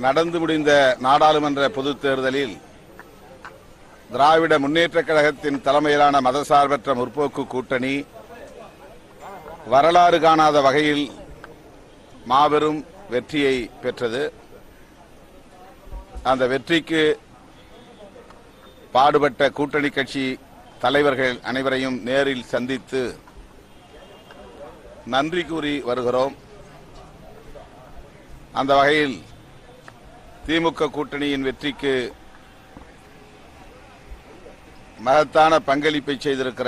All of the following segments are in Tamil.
நடந்து முடிந்த நாடாளுமன்ற பொதுத் தேர்தலில் திராவிட முன்னேற்றக் கழகத்தின் தலைமையிலான மதசார்பற்ற முற்போக்கு கூட்டணி வரலாறு காணாத வகையில் மாபெரும் வெற்றியை பெற்றது அந்த வெற்றிக்கு பாடுபட்ட கூட்டணி கட்சி தலைவர்கள் அனைவரையும் நேரில் சந்தித்து நன்றி கூறி வருகிறோம் அந்த வகையில் திமுக கூட்டணியின் வெற்றிக்கு மகத்தான பங்களிப்பை செய்திருக்கிற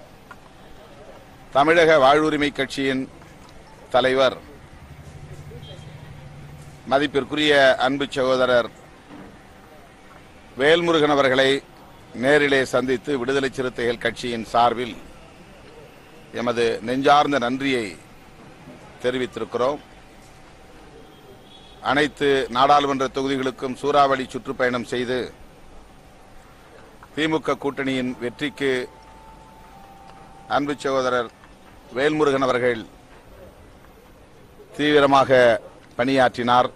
தமிழக வாழ்வுரிமை கட்சியின் தலைவர் மதிப்பிற்குரிய அன்பு சகோதரர் வேல்முருகன் அவர்களை நேரிலே சந்தித்து விடுதலை சிறுத்தைகள் கட்சியின் சார்பில் எமது நெஞ்சார்ந்த நன்றியை தெரிவித்திருக்கிறோம் அனைத்து நாடாளுமன்ற தொகுதிகளுக்கும் சூறாவளி சுற்றுப்பயணம் செய்து திமுக கூட்டணியின் வெற்றிக்கு அன்பு சகோதரர் வேல்முருகன் அவர்கள் தீவிரமாக பணியாற்றினார்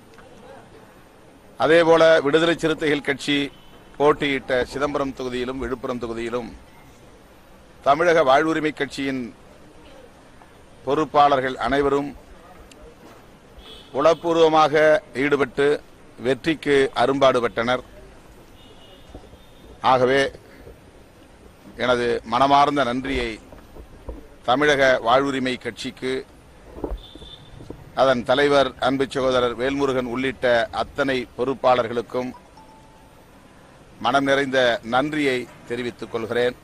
அதேபோல விடுதலை சிறுத்தைகள் கட்சி போட்டியிட்ட சிதம்பரம் தொகுதியிலும் விழுப்புரம் தொகுதியிலும் தமிழக வாழ்வுரிமை கட்சியின் பொறுப்பாளர்கள் அனைவரும் உளப்பூர்வமாக ஈடுபட்டு வெற்றிக்கு அரும்பாடுபட்டனர் ஆகவே எனது மனமார்ந்த நன்றியை தமிழக வாழ்வுரிமை கட்சிக்கு அதன் தலைவர் அன்பு சகோதரர் வேல்முருகன் உள்ளிட்ட அத்தனை பொறுப்பாளர்களுக்கும் மனம் நிறைந்த நன்றியை தெரிவித்துக் கொள்கிறேன்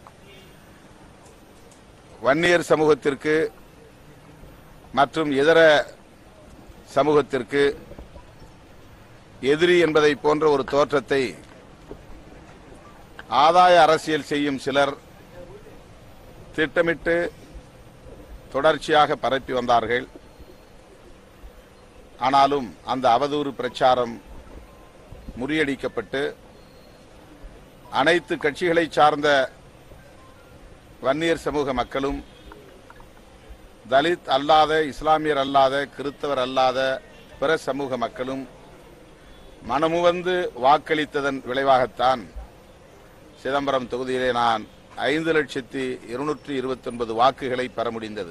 வன்னியர் சமூகத்திற்கு மற்றும் இதர சமூகத்திற்கு எதிரி என்பதை போன்ற ஒரு தோற்றத்தை ஆதாய அரசியல் செய்யும் சிலர் திட்டமிட்டு தொடர்ச்சியாக பரப்பி வந்தார்கள் ஆனாலும் அந்த அவதூறு பிரச்சாரம் முறியடிக்கப்பட்டு அனைத்து கட்சிகளை சார்ந்த வன்னியர் சமூக மக்களும் தலித் அல்லாத இஸ்லாமியர் அல்லாத கிறிஸ்தவர் அல்லாத பிற சமூக மக்களும் மனமுவந்து வாக்களித்ததன் விளைவாகத்தான் சிதம்பரம் தொகுதியிலே நான் ஐந்து லட்சத்தி இருநூற்றி இருபத்தி ஒன்பது வாக்குகளை பெற முடிந்தது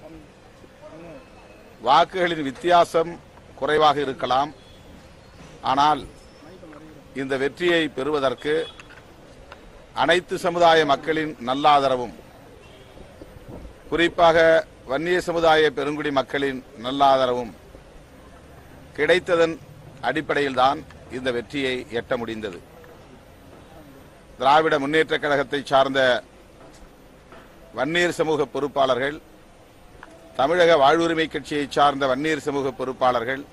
வாக்குகளின் வித்தியாசம் குறைவாக இருக்கலாம் ஆனால் இந்த வெற்றியை பெறுவதற்கு அனைத்து சமுதாய மக்களின் நல்லாதரவும் குறிப்பாக வன்னிய சமுதாய பெருங்குடி மக்களின் நல்லாதரவும் கிடைத்ததன் அடிப்படையில்தான் இந்த வெற்றியை எட்ட முடிந்தது திராவிட முன்னேற்ற கழகத்தை சார்ந்த வன்னியர் சமூக பொறுப்பாளர்கள் தமிழக வாழ்வுரிமை கட்சியை சார்ந்த வன்னியர் சமூக பொறுப்பாளர்கள்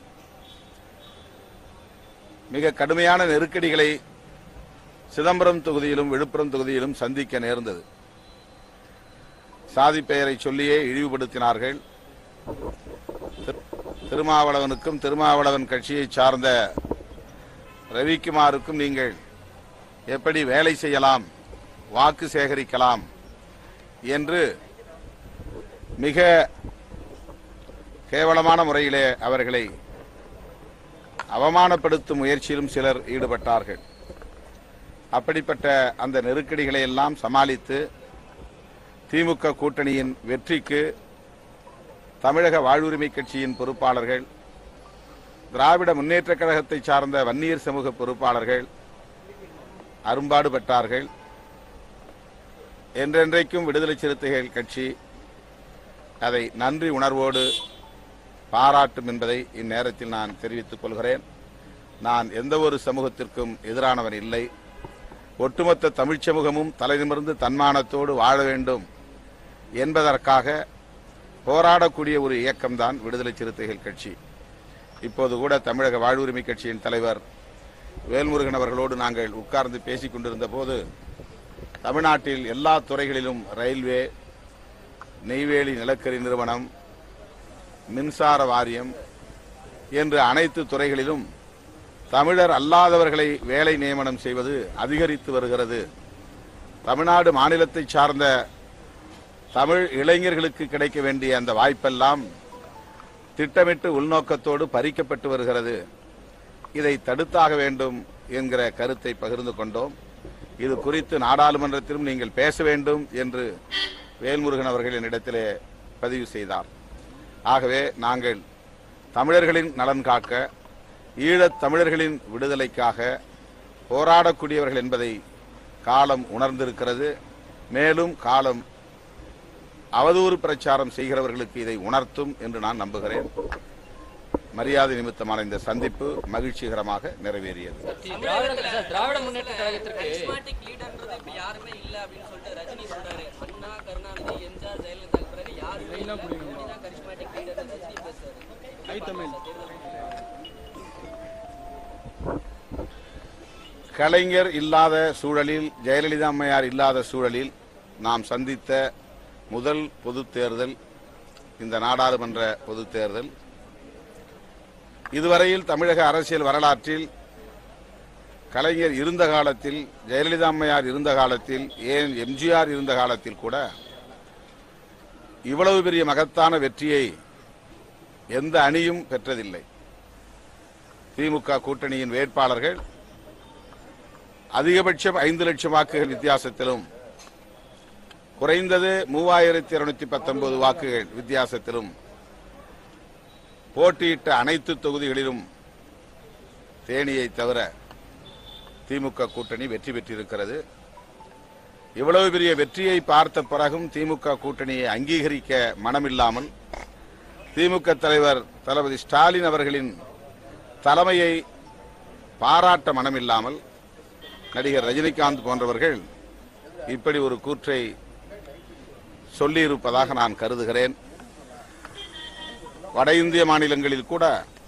மிக கடுமையான நெருக்கடிகளை சிதம்பரம் தொகுதியிலும் விழுப்புரம் தொகுதியிலும் சந்திக்க நேர்ந்தது சாதி பெயரை சொல்லியே இழிவுபடுத்தினார்கள் திரு- திருமாவளவனுக்கும் திருமாவளவன் கட்சியை சார்ந்த ரவிக்குமாருக்கும் நீங்கள் எப்படி வேலை செய்யலாம் வாக்கு சேகரிக்கலாம் என்று மிக கேவலமான முறையிலே அவர்களை அவமானப்படுத்தும் முயற்சியிலும் சிலர் ஈடுபட்டார்கள் அப்படிப்பட்ட அந்த நெருக்கடிகளை எல்லாம் சமாளித்து திமுக கூட்டணியின் வெற்றிக்கு தமிழக வாழ்வுரிமை கட்சியின் பொறுப்பாளர்கள் திராவிட முன்னேற்றக் கழகத்தை சார்ந்த வன்னியர் சமூக பொறுப்பாளர்கள் அரும்பாடுபட்டார்கள் என்றென்றைக்கும் விடுதலை சிறுத்தைகள் கட்சி அதை நன்றி உணர்வோடு பாராட்டும் என்பதை இந்நேரத்தில் நான் தெரிவித்துக் கொள்கிறேன் நான் எந்த ஒரு சமூகத்திற்கும் எதிரானவன் இல்லை ஒட்டுமொத்த தமிழ்ச் சமூகமும் தலைநிமிர்ந்து தன்மானத்தோடு வாழ வேண்டும் என்பதற்காக போராடக்கூடிய ஒரு இயக்கம்தான் விடுதலை சிறுத்தைகள் கட்சி இப்போது கூட தமிழக வாழ்வுரிமை கட்சியின் தலைவர் வேல்முருகன் அவர்களோடு நாங்கள் உட்கார்ந்து பேசிக் கொண்டிருந்த போது தமிழ்நாட்டில் எல்லா துறைகளிலும் ரயில்வே நெய்வேலி நிலக்கரி நிறுவனம் மின்சார வாரியம் என்று அனைத்து துறைகளிலும் தமிழர் அல்லாதவர்களை வேலை நியமனம் செய்வது அதிகரித்து வருகிறது தமிழ்நாடு மாநிலத்தை சார்ந்த தமிழ் இளைஞர்களுக்கு கிடைக்க வேண்டிய அந்த வாய்ப்பெல்லாம் திட்டமிட்டு உள்நோக்கத்தோடு பறிக்கப்பட்டு வருகிறது இதை தடுத்தாக வேண்டும் என்கிற கருத்தை பகிர்ந்து கொண்டோம் இது குறித்து நாடாளுமன்றத்திலும் நீங்கள் பேச வேண்டும் என்று வேல்முருகன் அவர்கள் என்னிடத்திலே பதிவு செய்தார் ஆகவே நாங்கள் தமிழர்களின் நலன் காக்க ஈழத் தமிழர்களின் விடுதலைக்காக போராடக்கூடியவர்கள் என்பதை காலம் உணர்ந்திருக்கிறது மேலும் காலம் அவதூறு பிரச்சாரம் செய்கிறவர்களுக்கு இதை உணர்த்தும் என்று நான் நம்புகிறேன் மரியாதை நிமித்தமான இந்த சந்திப்பு மகிழ்ச்சிகரமாக நிறைவேறியது திராவிட சார், திராவிட முன்னேற்ற கழகத்திற்கு கரிஸ்மாட்டிக் லீடர்ன்றது இப்ப யாருமே இல்ல அப்படின்னு சொல்லிட்டு ரஜினி சொல்றாரு அண்ணா கருணாநிதி எம்ஜிஆர் ஜெயலலிதா பிறகு யாருமே இல்ல மோடி தான் கரிஸ்மாட்டிக் லீடர் ரஜினி பேசுறாரு கலைஞர் இல்லாத சூழலில் ஜெயலலிதா அம்மையார் இல்லாத சூழலில் நாம் சந்தித்த முதல் பொதுத் தேர்தல் இந்த நாடாளுமன்ற பொதுத் தேர்தல் இதுவரையில் தமிழக அரசியல் வரலாற்றில் கலைஞர் இருந்த காலத்தில் ஜெயலலிதா அம்மையார் இருந்த காலத்தில் ஏன் எம்ஜிஆர் இருந்த காலத்தில் கூட இவ்வளவு பெரிய மகத்தான வெற்றியை எந்த அணியும் பெற்றதில்லை திமுக கூட்டணியின் வேட்பாளர்கள் அதிகபட்சம் ஐந்து லட்சம் வாக்குகள் வித்தியாசத்திலும் குறைந்தது மூவாயிரத்தி இருநூத்தி பத்தொன்பது வாக்குகள் வித்தியாசத்திலும் போட்டியிட்ட அனைத்து தொகுதிகளிலும் தேனியை தவிர திமுக கூட்டணி வெற்றி பெற்றிருக்கிறது இவ்வளவு பெரிய வெற்றியை பார்த்த பிறகும் திமுக கூட்டணியை அங்கீகரிக்க மனமில்லாமல் திமுக தலைவர் தளபதி ஸ்டாலின் அவர்களின் தலைமையை பாராட்ட மனமில்லாமல் நடிகர் ரஜினிகாந்த் போன்றவர்கள் இப்படி ஒரு கூற்றை சொல்லியிருப்பதாக நான் கருதுகிறேன் வட இந்திய மாநிலங்களில் கூட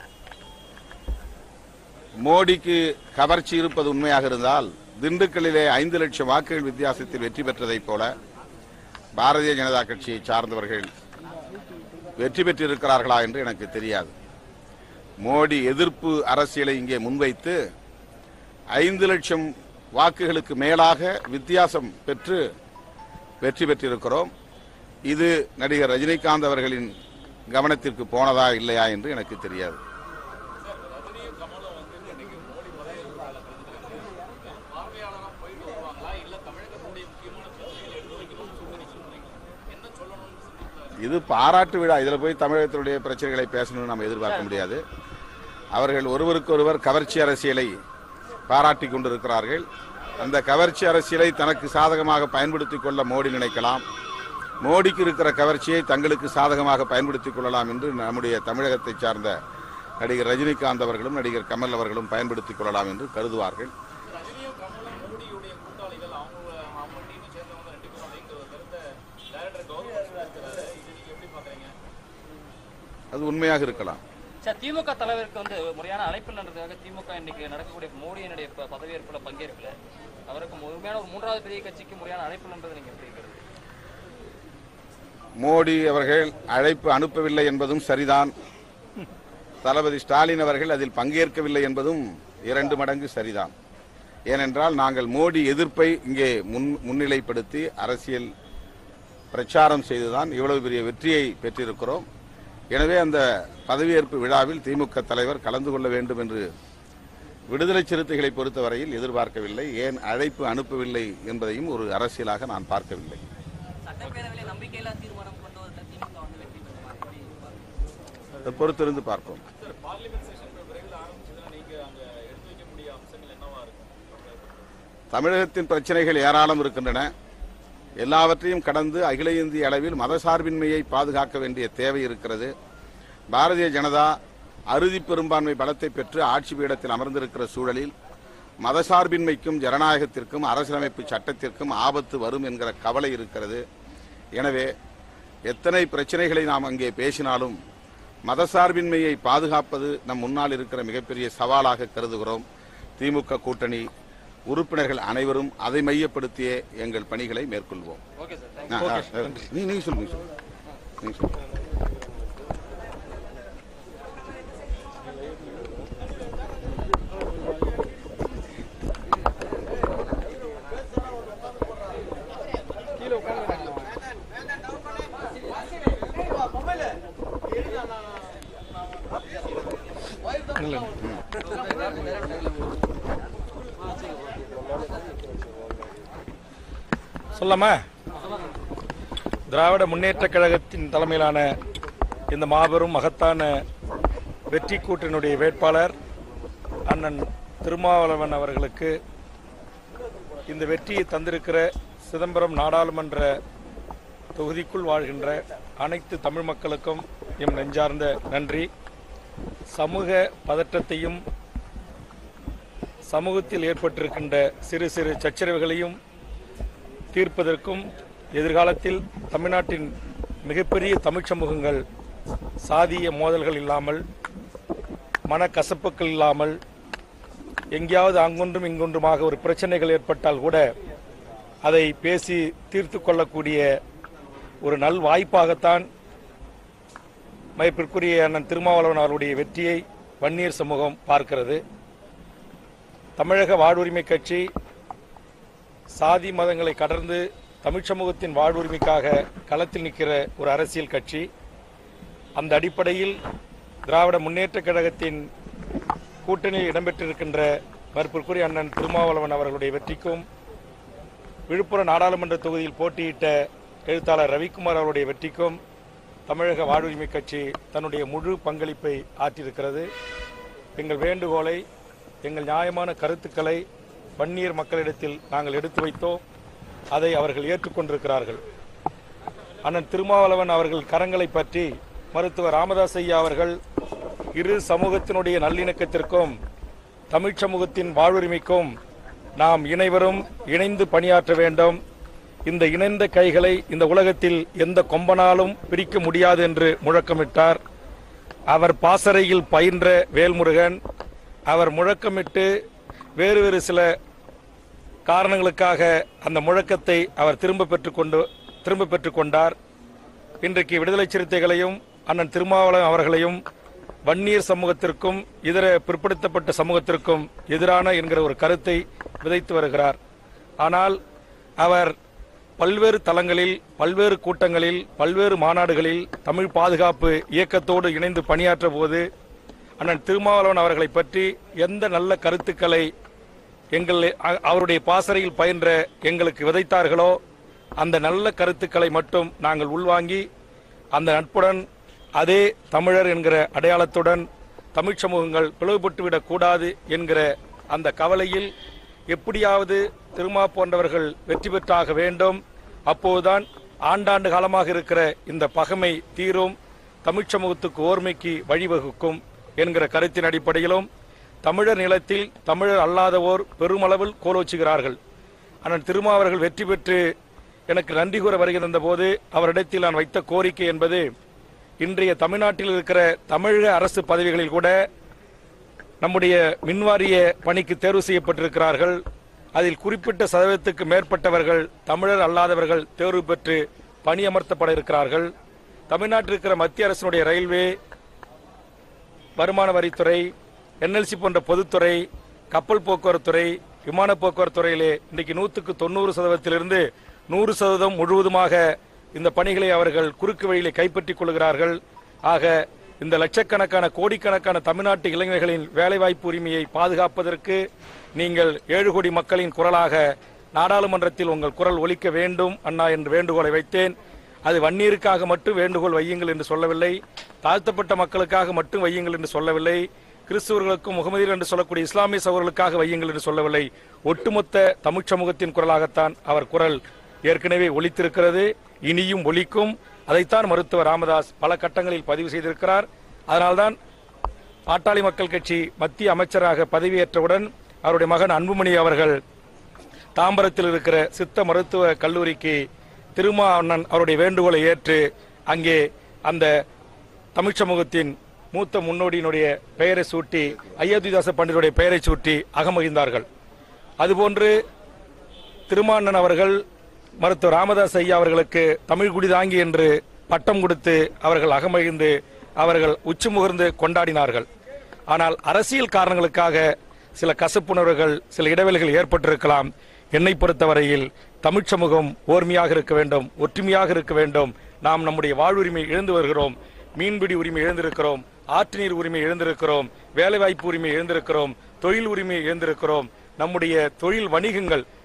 மோடிக்கு கவர்ச்சி இருப்பது உண்மையாக இருந்தால் திண்டுக்கல்லிலே ஐந்து லட்சம் வாக்குகள் வித்தியாசத்தில் வெற்றி பெற்றதைப் போல பாரதிய ஜனதா கட்சியை சார்ந்தவர்கள் வெற்றி பெற்றிருக்கிறார்களா என்று எனக்கு தெரியாது மோடி எதிர்ப்பு அரசியலை இங்கே முன்வைத்து ஐந்து லட்சம் வாக்குகளுக்கு மேலாக வித்தியாசம் பெற்று வெற்றி பெற்றிருக்கிறோம் இது நடிகர் ரஜினிகாந்த் அவர்களின் கவனத்திற்கு போனதா இல்லையா என்று எனக்கு தெரியாது இது பாராட்டு விழா இதுல போய் தமிழகத்தினுடைய பிரச்சனைகளை பேசணும்னு நம்ம எதிர்பார்க்க முடியாது அவர்கள் ஒருவருக்கொருவர் கவர்ச்சி அரசியலை பாராட்டி கொண்டிருக்கிறார்கள் அந்த கவர்ச்சி அரசியலை தனக்கு சாதகமாக பயன்படுத்திக் கொள்ள மோடி நினைக்கலாம் மோடிக்கு இருக்கிற கவர்ச்சியை தங்களுக்கு சாதகமாக பயன்படுத்திக் கொள்ளலாம் என்று நம்முடைய தமிழகத்தை சார்ந்த நடிகர் ரஜினிகாந்த் அவர்களும் நடிகர் கமல் அவர்களும் பயன்படுத்திக் கொள்ளலாம் என்று கருதுவார்கள் அது உண்மையாக இருக்கலாம் சார் திமுக தலைவருக்கு வந்து முறையான அழைப்பு இல்லைன்றதுக்காக திமுக இன்னைக்கு நடக்கக்கூடிய மோடியினுடைய ப- பதவியேற்புல பங்கேற்கல அவருக்கு முழுமையான ஒரு மூன்றாவது பெரிய கட்சிக்கு முறையான அழைப்பு இல்லைன்றது நீங்க எப்படி இருக்கிறது மோடி அவர்கள் அழைப்பு அனுப்பவில்லை என்பதும் சரிதான் தளபதி ஸ்டாலின் அவர்கள் அதில் பங்கேற்கவில்லை என்பதும் இரண்டு மடங்கு சரிதான் ஏனென்றால் நாங்கள் மோடி எதிர்ப்பை இங்கே முன் முன்னிலைப்படுத்தி அரசியல் பிரச்சாரம் செய்துதான் இவ்வளவு பெரிய வெற்றியை பெற்றிருக்கிறோம் எனவே அந்த பதவியேற்பு விழாவில் திமுக தலைவர் கலந்து கொள்ள வேண்டும் என்று விடுதலை சிறுத்தைகளை பொறுத்தவரையில் எதிர்பார்க்கவில்லை ஏன் அழைப்பு அனுப்பவில்லை என்பதையும் ஒரு அரசியலாக நான் பார்க்கவில்லை சட்டப்பேரவையில நம்பிக்கையில்லா தீர்மானம் கொண்டு வரல திமுக வந்து வெற்றி பெறுமா எப்படி பார்க்கணும்? அதை பொறுத்திருந்து பார்ப்போம் தமிழகத்தின் பிரச்சனைகள் ஏராளம் இருக்கின்றன எல்லாவற்றையும் கடந்து அகில இந்திய அளவில் மதசார்பின்மையை பாதுகாக்க வேண்டிய தேவை இருக்கிறது பாரதிய ஜனதா அறுதி பெரும்பான்மை பலத்தை பெற்று ஆட்சி பீடத்தில் அமர்ந்திருக்கிற சூழலில் மதசார்பின்மைக்கும் ஜனநாயகத்திற்கும் அரசியலமைப்பு சட்டத்திற்கும் ஆபத்து வரும் என்கிற கவலை இருக்கிறது எனவே எத்தனை பிரச்சனைகளை நாம் அங்கே பேசினாலும் மதசார்பின்மையை பாதுகாப்பது நம் முன்னால் இருக்கிற மிகப்பெரிய சவாலாக கருதுகிறோம் திமுக கூட்டணி உறுப்பினர்கள் அனைவரும் அதை மையப்படுத்தியே எங்கள் பணிகளை மேற்கொள்வோம் ஓகே சார் தேங்க்யூ ஆ, ஆ, நீ நீங்க சொல்லுங்க சொல்லுங்க. நீங்க சொல்லுங்க சொல்லாமா திராவிட முன்னேற்றக் கழகத்தின் தலைமையிலான இந்த மாபெரும் மகத்தான வெற்றி கூட்டணியுடைய வேட்பாளர் அண்ணன் திருமாவளவன் அவர்களுக்கு இந்த வெற்றியை தந்திருக்கிற சிதம்பரம் நாடாளுமன்ற தொகுதிக்குள் வாழ்கின்ற அனைத்து தமிழ் மக்களுக்கும் எம் நெஞ்சார்ந்த நன்றி சமூக பதற்றத்தையும் சமூகத்தில் ஏற்பட்டிருக்கின்ற சிறு சிறு சச்சரவுகளையும் தீர்ப்பதற்கும் எதிர்காலத்தில் தமிழ்நாட்டின் மிகப்பெரிய தமிழ்ச் சமூகங்கள் சாதிய மோதல்கள் இல்லாமல் மனக்கசப்புகள் இல்லாமல் எங்கேயாவது அங்கொன்றும் இங்கொன்றுமாக ஒரு பிரச்சனைகள் ஏற்பட்டால் கூட அதை பேசி தீர்த்து கொள்ளக்கூடிய ஒரு நல் வாய்ப்பாகத்தான் மதிப்பிற்குரிய அண்ணன் திருமாவளவன் அவருடைய வெற்றியை வன்னியர் சமூகம் பார்க்கிறது தமிழக வாழ்வுரிமை கட்சி சாதி மதங்களை கடந்து தமிழ் சமூகத்தின் வாழ்வுரிமைக்காக களத்தில் நிற்கிற ஒரு அரசியல் கட்சி அந்த அடிப்படையில் திராவிட முன்னேற்றக் கழகத்தின் கூட்டணியில் இடம்பெற்றிருக்கின்ற மறுப்பிற்குரிய அண்ணன் திருமாவளவன் அவர்களுடைய வெற்றிக்கும் விழுப்புரம் நாடாளுமன்ற தொகுதியில் போட்டியிட்ட எழுத்தாளர் ரவிக்குமார் அவருடைய வெற்றிக்கும் தமிழக வாழ்வுரிமை கட்சி தன்னுடைய முழு பங்களிப்பை ஆற்றியிருக்கிறது எங்கள் வேண்டுகோளை எங்கள் நியாயமான கருத்துக்களை வன்னியர் மக்களிடத்தில் நாங்கள் எடுத்து வைத்தோம் அதை அவர்கள் ஏற்றுக்கொண்டிருக்கிறார்கள் அண்ணன் திருமாவளவன் அவர்கள் கரங்களை பற்றி மருத்துவர் ராமதாஸ் ஐயா அவர்கள் இரு சமூகத்தினுடைய நல்லிணக்கத்திற்கும் தமிழ் சமூகத்தின் வாழ்வுரிமைக்கும் நாம் இணைவரும் இணைந்து பணியாற்ற வேண்டும் இந்த இணைந்த கைகளை இந்த உலகத்தில் எந்த கொம்பனாலும் பிரிக்க முடியாது என்று முழக்கமிட்டார் அவர் பாசறையில் பயின்ற வேல்முருகன் அவர் முழக்கமிட்டு வேறு வேறு சில காரணங்களுக்காக அந்த முழக்கத்தை அவர் திரும்ப பெற்றுக்கொண்டு திரும்ப பெற்றுக்கொண்டார் இன்றைக்கு விடுதலை சிறுத்தைகளையும் அண்ணன் திருமாவளவன் அவர்களையும் வன்னியர் சமூகத்திற்கும் இதர பிற்படுத்தப்பட்ட சமூகத்திற்கும் எதிரான என்கிற ஒரு கருத்தை விதைத்து வருகிறார் ஆனால் அவர் பல்வேறு தளங்களில் பல்வேறு கூட்டங்களில் பல்வேறு மாநாடுகளில் தமிழ் பாதுகாப்பு இயக்கத்தோடு இணைந்து பணியாற்ற போது அண்ணன் திருமாவளவன் அவர்களை பற்றி எந்த நல்ல கருத்துக்களை எங்கள் அ- அவருடைய பாசறையில் பயின்ற எங்களுக்கு விதைத்தார்களோ அந்த நல்ல கருத்துக்களை மட்டும் நாங்கள் உள்வாங்கி அந்த நட்புடன் அதே தமிழர் என்கிற அடையாளத்துடன் தமிழ் சமூகங்கள் பிளவுபட்டுவிடக் கூடாது என்கிற அந்த கவலையில் எப்படியாவது திருமா போன்றவர்கள் வெற்றி பெற்றாக வேண்டும் அப்போதுதான் ஆண்டாண்டு காலமாக இருக்கிற இந்த பகைமை தீரும் தமிழ்ச் சமூகத்துக்கு ஓர்மைக்கு வழிவகுக்கும் என்கிற கருத்தின் அடிப்படையிலும் தமிழர் நிலத்தில் தமிழர் அல்லாதவோர் பெருமளவில் கோலோச்சுகிறார்கள் அண்ணன் திருமா அவர்கள் வெற்றி பெற்று எனக்கு நன்றி கூற வருகிற போது அவரிடத்தில் நான் வைத்த கோரிக்கை என்பது இன்றைய தமிழ்நாட்டில் இருக்கிற தமிழக அரசு பதவிகளில் கூட நம்முடைய மின்வாரிய பணிக்கு தேர்வு செய்யப்பட்டிருக்கிறார்கள் அதில் குறிப்பிட்ட சதவீதத்துக்கு மேற்பட்டவர்கள் தமிழர் அல்லாதவர்கள் தேர்வு பெற்று பணியமர்த்தப்பட இருக்கிறார்கள் தமிழ்நாட்டில் இருக்கிற மத்திய அரசினுடைய ரயில்வே வருமான வரித்துறை என்எல்சி போன்ற பொதுத்துறை கப்பல் போக்குவரத்துறை விமான போக்குவரத்து துறையிலே இன்றைக்கு நூற்றுக்கு தொண்ணூறு சதவீதத்திலிருந்து நூறு சதவீதம் முழுவதுமாக இந்த பணிகளை அவர்கள் குறுக்கு வழியிலே கைப்பற்றிக் கொள்கிறார்கள் ஆக இந்த லட்சக்கணக்கான கோடிக்கணக்கான தமிழ்நாட்டு இளைஞர்களின் வேலைவாய்ப்பு உரிமையை பாதுகாப்பதற்கு நீங்கள் ஏழு கோடி மக்களின் குரலாக நாடாளுமன்றத்தில் உங்கள் குரல் ஒலிக்க வேண்டும் அண்ணா என்று வேண்டுகோளை வைத்தேன் அது வன்னியருக்காக மட்டும் வேண்டுகோள் வையுங்கள் என்று சொல்லவில்லை தாழ்த்தப்பட்ட மக்களுக்காக மட்டும் வையுங்கள் என்று சொல்லவில்லை கிறிஸ்துவர்களுக்கும் முகமதியர் என்று சொல்லக்கூடிய இஸ்லாமிய சகோதரர்களுக்காக வையுங்கள் என்று சொல்லவில்லை ஒட்டுமொத்த தமிழ்ச் சமூகத்தின் குரலாகத்தான் அவர் குரல் ஏற்கனவே ஒலித்திருக்கிறது இனியும் ஒலிக்கும் அதைத்தான் மருத்துவர் ராமதாஸ் பல கட்டங்களில் பதிவு செய்திருக்கிறார் அதனால்தான் பாட்டாளி மக்கள் கட்சி மத்திய அமைச்சராக பதவியேற்றவுடன் அவருடைய மகன் அன்புமணி அவர்கள் தாம்பரத்தில் இருக்கிற சித்த மருத்துவ கல்லூரிக்கு திருமா அண்ணன் அவருடைய வேண்டுகோளை ஏற்று அங்கே அந்த தமிழ் சமூகத்தின் மூத்த முன்னோடியினுடைய பெயரை சூட்டி ஐயோத்திதாச பண்டிதருடைய பெயரை சூட்டி அகமகிழ்ந்தார்கள் அதுபோன்று திருமாண்ணன் அவர்கள் மருத்துவர் ராமதாஸ் ஐயா அவர்களுக்கு தமிழ் குடிதாங்கி என்று பட்டம் கொடுத்து அவர்கள் அகமகிழ்ந்து அவர்கள் உச்சி முகர்ந்து கொண்டாடினார்கள் ஆனால் அரசியல் காரணங்களுக்காக சில கசப்புணர்வுகள் சில இடைவெளிகள் ஏற்பட்டிருக்கலாம் என்னை பொறுத்தவரையில் தமிழ்ச் சமூகம் ஓர்மையாக இருக்க வேண்டும் ஒற்றுமையாக இருக்க வேண்டும் நாம் நம்முடைய வாழ்வுரிமை இழந்து வருகிறோம் மீன்பிடி உரிமை இழந்திருக்கிறோம் ஆற்று நீர் உரிமை இழந்திருக்கிறோம் வேலைவாய்ப்பு உரிமை இழந்திருக்கிறோம் தொழில் உரிமை இழந்திருக்கிறோம் நம்முடைய தொழில் வணிகங்கள்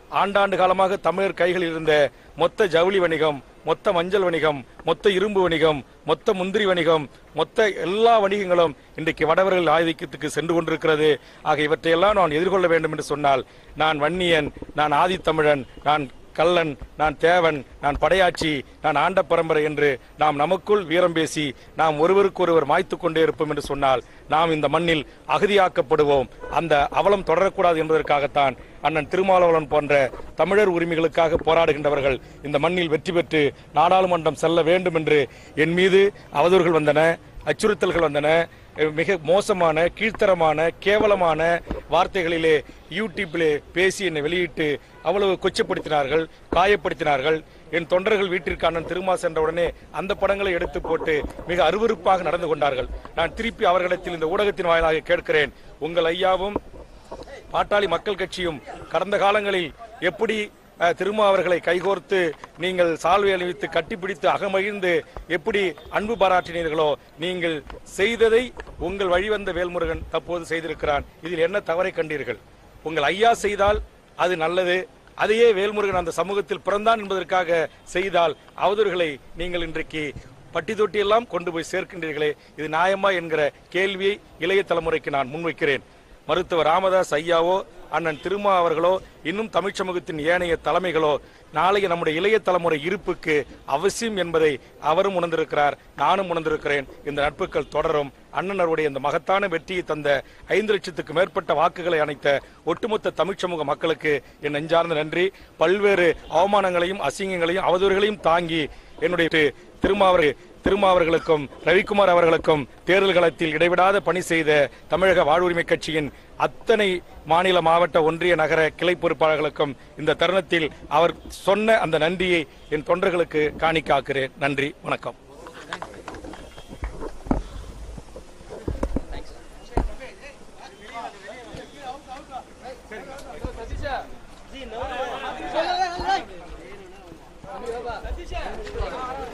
ஆண்டாண்டு காலமாக தமிழர் கைகளில் இருந்த மொத்த ஜவுளி வணிகம் மொத்த மஞ்சள் வணிகம் மொத்த இரும்பு வணிகம் மொத்த முந்திரி வணிகம் மொத்த எல்லா வணிகங்களும் இன்றைக்கு வடவர்கள் ஆதிக்கத்துக்கு சென்று கொண்டிருக்கிறது ஆக இவற்றையெல்லாம் நான் எதிர்கொள்ள வேண்டும் என்று சொன்னால் நான் வன்னியன் நான் ஆதித்தமிழன் நான் கள்ளன் நான் தேவன் நான் படையாட்சி நான் ஆண்ட பரம்பரை என்று நாம் நமக்குள் வீரம் பேசி நாம் ஒருவருக்கொருவர் மாய்த்துக் கொண்டே இருப்போம் என்று சொன்னால் நாம் இந்த மண்ணில் அகதியாக்கப்படுவோம் அந்த அவலம் தொடரக்கூடாது என்பதற்காகத்தான் அண்ணன் திருமாவளவன் போன்ற தமிழர் உரிமைகளுக்காக போராடுகின்றவர்கள் இந்த மண்ணில் வெற்றி பெற்று நாடாளுமன்றம் செல்ல வேண்டும் என்று என் மீது அவதூறுகள் வந்தன அச்சுறுத்தல்கள் வந்தன மிக மோசமான கீழ்த்தரமான கேவலமான வார்த்தைகளிலே யூடியூப்பிலே பேசி என்னை வெளியிட்டு அவ்வளவு கொச்சப்படுத்தினார்கள் காயப்படுத்தினார்கள் என் தொண்டர்கள் வீட்டிற்கு அண்ணன் திருமா சென்ற உடனே அந்த படங்களை எடுத்து போட்டு மிக அருவருப்பாக நடந்து கொண்டார்கள் நான் திருப்பி அவர்களிடத்தில் இந்த ஊடகத்தின் வாயிலாக கேட்கிறேன் உங்கள் ஐயாவும் பாட்டாளி மக்கள் கட்சியும் கடந்த காலங்களில் எப்படி அஹ், திருமா அவர்களை கைகோர்த்து நீங்கள் சால்வை அணிவித்து கட்டிப்பிடித்து அகமகிழ்ந்து எப்படி அன்பு பாராட்டினீர்களோ நீங்கள் செய்ததை உங்கள் வழிவந்த வேல்முருகன் தற்போது செய்திருக்கிறான் இதில் என்ன தவறை கண்டீர்கள் உங்கள் ஐயா செய்தால் அது நல்லது அதையே வேல்முருகன் அந்த சமூகத்தில் பிறந்தான் என்பதற்காக செய்தால் அவதூறுகளை நீங்கள் இன்றைக்கு பட்டி தொட்டி எல்லாம் கொண்டு போய் சேர்க்கின்றீர்களே இது நியாயமா என்கிற கேள்வியை இளைய தலைமுறைக்கு நான் முன்வைக்கிறேன் மருத்துவர் ராமதாஸ் ஐயாவோ அண்ணன் திருமா அவர்களோ இன்னும் தமிழ்ச் சமூகத்தின் ஏனைய தலைமைகளோ நாளைய நம்முடைய இளைய தலைமுறை இருப்புக்கு அவசியம் என்பதை அவரும் உணர்ந்திருக்கிறார் நானும் உணர்ந்திருக்கிறேன் இந்த நட்புகள் தொடரும் அண்ணனருடைய இந்த மகத்தான வெற்றியை தந்த ஐந்து லட்சத்துக்கு மேற்பட்ட வாக்குகளை அணைத்த ஒட்டுமொத்த தமிழ்ச் சமூக மக்களுக்கு என் நெஞ்சார்ந்த நன்றி பல்வேறு அவமானங்களையும் அசிங்கங்களையும் அவதூறுகளையும் தாங்கி என்னுடைய திருமாவரை திருமாவர்களுக்கும் ரவிக்குமார் அவர்களுக்கும் தேர்தல் களத்தில் இடைவிடாத பணி செய்த தமிழக வாழ்வுரிமை கட்சியின் அத்தனை மாநில மாவட்ட ஒன்றிய நகர கிளை பொறுப்பாளர்களுக்கும் இந்த தருணத்தில் அவர் சொன்ன அந்த நன்றியை என் தொண்டர்களுக்கு காணிக்காக்கிறேன் நன்றி வணக்கம் சதீஷா